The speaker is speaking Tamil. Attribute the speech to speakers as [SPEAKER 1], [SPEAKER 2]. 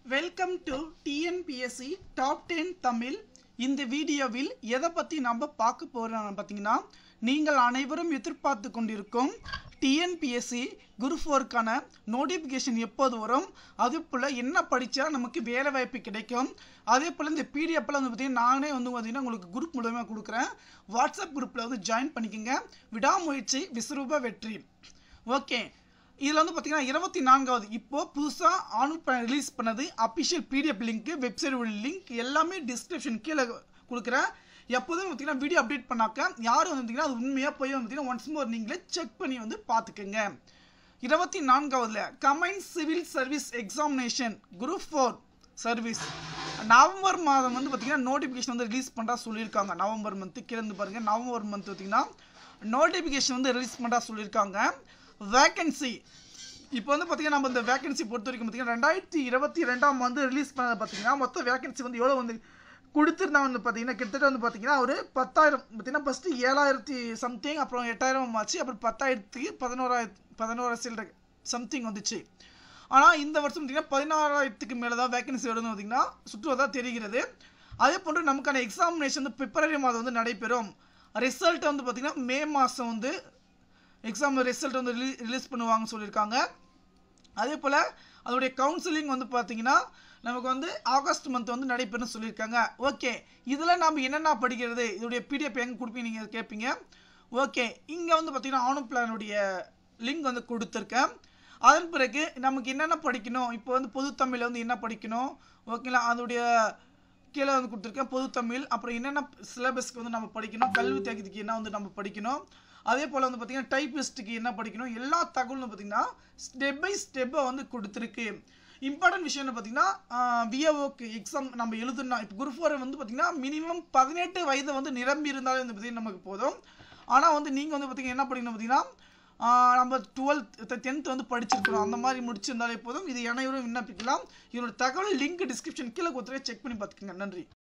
[SPEAKER 1] welcome to TNPSC top ten Tamil இந்த வீடியோவில் எதை பற்றி நம்ம பார்க்க போகிறோம் பார்த்தீங்கன்னா நீங்கள் அனைவரும் எதிர்பார்த்து கொண்டிருக்கும் டிஎன்பிஎஸ்சி குரூப் ஃபோருக்கான நோட்டிஃபிகேஷன் எப்போது வரும் அதே போல் என்ன படித்தா நமக்கு வேலை வாய்ப்பு கிடைக்கும் அதே போல் இந்த பிடிஎஃப்ல வந்து பார்த்தீங்கன்னா நானே வந்து பார்த்தீங்கன்னா உங்களுக்கு குரூப் மூலமாக கொடுக்குறேன் வாட்ஸ்அப் குரூப்பில் வந்து ஜாயின் பண்ணிக்கோங்க விடாமுயற்சி விஸ்வரூப வெற்றி ஓகே இதில் வந்து பார்த்தீங்கன்னா இருபத்தி நான்காவது இப்போ புதுசாக ஆனு ரிலீஸ் பண்ணது official PDF link website link எல்லாமே டிஸ்கிரிப்ஷன் கீழே கொடுக்குறேன் எப்போதும் பார்த்தீங்கன்னா வீடியோ அப்டேட் பண்ணாக்க யாரும் வந்து பார்த்தீங்கன்னா அது உண்மையாக போய் வந்து பார்த்தீங்கன்னா ஒன்ஸ் மோர் நீங்களே செக் பண்ணி வந்து பார்த்துக்கோங்க இருபத்தி நான்காவதுல கமைன் civil service examination group four service November மாதம் வந்து பார்த்தீங்கன்னா நோட்டிஃபிகேஷன் வந்து ரிலீஸ் பண்ணுறா சொல்லியிருக்காங்க நவம்பர் மந்த்து கிளந்து பாருங்கள் நவம்பர் மந்த் பார்த்தீங்கன்னா நோட்டிஃபிகேஷன் வந்து ரிலீஸ் பண்ணுறா சொல்லியிருக்காங்க வேக்கன்சி இப்போ வந்து பார்த்தீங்கன்னா நம்ம இந்த வேகன்சி பொறுத்த வரைக்கும் பார்த்தீங்கன்னா ரெண்டாயிரத்தி இருபத்தி ரெண்டாம் வந்து ரிலீஸ் பண்ணது பார்த்தீங்கன்னா மொத்த வேகன்சி வந்து எவ்வளோ வந்து கொடுத்துருந்தா வந்து பார்த்தீங்கன்னா கிட்டத்தட்ட வந்து பார்த்தீங்கன்னா ஒரு பத்தாயிரம் பார்த்தீங்கன்னா ஃபஸ்ட்டு ஏழாயிரத்தி சம்திங் அப்புறம் எட்டாயிரம் ஆச்சு அப்புறம் பத்தாயிரத்தி பதினோராயிரத்தி பதினோராயிரம் சில்லற சம்திங் வந்துச்சு ஆனால் இந்த வருஷம் பார்த்தீங்கன்னா பதினாறாயிரத்துக்கு மேலே தான் வேகன்சி வருதுன்னு பார்த்தீங்கன்னா சுற்றுவதாக தெரிகிறது அதே போன்று நமக்கான எக்ஸாமினேஷன் வந்து பிப்ரவரி மாதம் வந்து நடைபெறும் ரிசல்ட் வந்து பார்த்தீங்கன்னா மே மாதம் வந்து எக்ஸாம் ரிசல்ட் வந்து ரிலீ ரிலீஸ் பண்ணுவாங்கன்னு சொல்லியிருக்காங்க அதே போல் அதோடைய கவுன்சிலிங் வந்து பார்த்தீங்கன்னா நமக்கு வந்து ஆகஸ்ட் மந்த் வந்து நடைபெறும் சொல்லியிருக்காங்க ஓகே இதில் நாம் என்னென்ன படிக்கிறது இதோடைய பிடிஎஃப் எங்கே கொடுப்பீங்க நீங்கள் கேட்பீங்க ஓகே இங்கே வந்து பார்த்தீங்கன்னா ஆனு பிளானுடைய லிங்க் வந்து கொடுத்துருக்கேன் அதன் பிறகு நமக்கு என்னென்ன படிக்கணும் இப்போ வந்து பொது தமிழில் வந்து என்ன படிக்கணும் ஓகேங்களா அதோடைய கீழே வந்து கொடுத்துருக்கேன் பொது தமிழ் அப்புறம் என்னென்ன சிலபஸ்க்கு வந்து நம்ம படிக்கணும் கல்வி தகுதிக்கு என்ன வந்து நம்ம படிக்கணும் அதே போல் வந்து பார்த்திங்கன்னா டைப்பிஸ்ட்டுக்கு என்ன படிக்கணும் எல்லா தகவலும் பார்த்திங்கன்னா ஸ்டெப் பை ஸ்டெப்பை வந்து கொடுத்துருக்கு இம்பார்ட்டன்ட் விஷயம்னு பார்த்தீங்கன்னா விஏஓக்கு எக்ஸாம் நம்ம எழுதுனா இப்போ குரூப் ஃபோர் வந்து பார்த்திங்கன்னா மினிமம் பதினெட்டு வயது வந்து நிரம்பி இருந்தாலே வந்து பார்த்திங்கன்னா நமக்கு போதும் ஆனால் வந்து நீங்கள் வந்து பார்த்திங்கன்னா என்ன படிக்கணும் பார்த்தீங்கன்னா நம்ம டுவெல்த் டென்த் வந்து படிச்சிருக்கிறோம் அந்த மாதிரி முடிச்சிருந்தாலே போதும் இது அனைவரும் விண்ணப்பிக்கலாம் இதோட தகவல் லிங்க் டிஸ்கிரிப்ஷன் கீழே கொடுத்துருக்க செக் பண்ணி பார்த்துக்கோங்க நன்றி